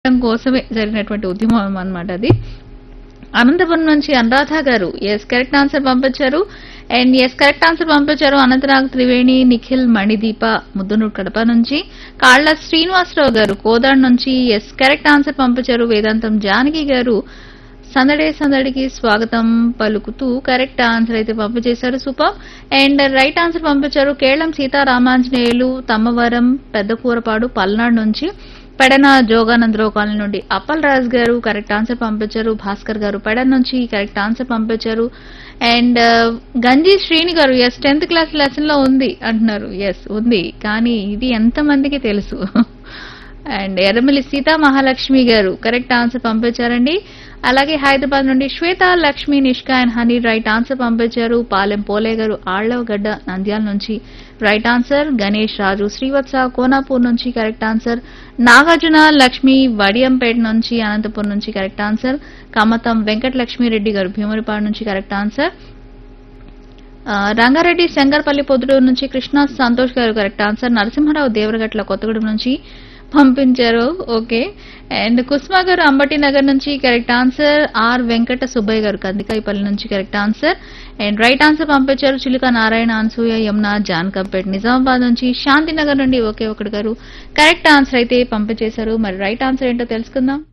చేయడం కోసమే జరిగినటువంటి ఉద్యమం అన్నమాట అది అనంతపురం నుంచి అనురాధ గారు ఎస్ కరెక్ట్ ఆన్సర్ పంపించారు అండ్ ఎస్ కరెక్ట్ ఆన్సర్ పంపించారు అనంతనాగ్ త్రివేణి నిఖిల్ మణిదీప ముద్దునూరు కడప నుంచి కాళ్ల శ్రీనివాసరావు గారు కోదాడ్ నుంచి ఎస్ కరెక్ట్ ఆన్సర్ పంపించారు వేదాంతం జానకి గారు సందడే సందడికి స్వాగతం పలుకుతూ కరెక్ట్ ఆన్సర్ అయితే పంపించేశారు సూపర్ అండ్ రైట్ ఆన్సర్ పంపించారు కేళం సీతారామాంజనేయులు తమ్మవరం పెద్దకూరపాడు పల్నాడు నుంచి పెడన జోగానందరావు కాలనీ నుండి అప్పల్ రాజ్ గారు కరెక్ట్ ఆన్సర్ పంపించారు భాస్కర్ గారు పెడన్ నుంచి కరెక్ట్ ఆన్సర్ పంపించారు అండ్ గంజి శ్రీని గారు ఎస్ టెన్త్ క్లాస్ లెసన్ లో ఉంది అంటున్నారు ఎస్ ఉంది కానీ ఇది ఎంత మందికి తెలుసు అండ్ ఎర్రమల్లి సీతా మహాలక్ష్మి గారు కరెక్ట్ ఆన్సర్ పంపించారండి అలాగే హైదరాబాద్ నుండి Shweta Lakshmi Nishka and Honey right answer పంపించారు పాలెం పోలే గారు ఆళ్లవగడ్డ నంద్యాల నుంచి రైట్ ఆన్సర్ గణేష్ రాజు శ్రీవత్స కోనాపూర్ నుంచి కరెక్ట్ ఆన్సర్ నాగార్జున లక్ష్మి వడియంపేట నుంచి అనంతపురం నుంచి కరెక్ట్ ఆన్సర్ కమతం వెంకట లక్ష్మీరెడ్డి గారు భీమునిపాడు నుంచి కరెక్ట్ ఆన్సర్ ఆ, రంగారెడ్డి శంకర్పల్లి పొద్దుటూరు నుంచి కృష్ణ సంతోష్ గారు కరెక్ట్ ఆన్సర్ నరసింహారావు దేవరగట్ల కొత్తగూడెం నుంచి పంపించారు ఓకే అండ్ కుస్మా గారు అంబటి నగర్ నుంచి correct answer R Venkata Subbaiah గారు కందికాయపల్లి నుంచి correct answer and right answer పంపించారు చిలుక నారాయణ అనసూయ యమున జాన్ కంపేట్ నిజామాబాద్ నుంచి శాంతినగర్ నుండి ఒకే ఒకటి గారు కరెక్ట్ ఆన్సర్ అయితే పంపించేశారు మరి రైట్ ఆన్సర్ ఏంటో తెలుసుకుందాం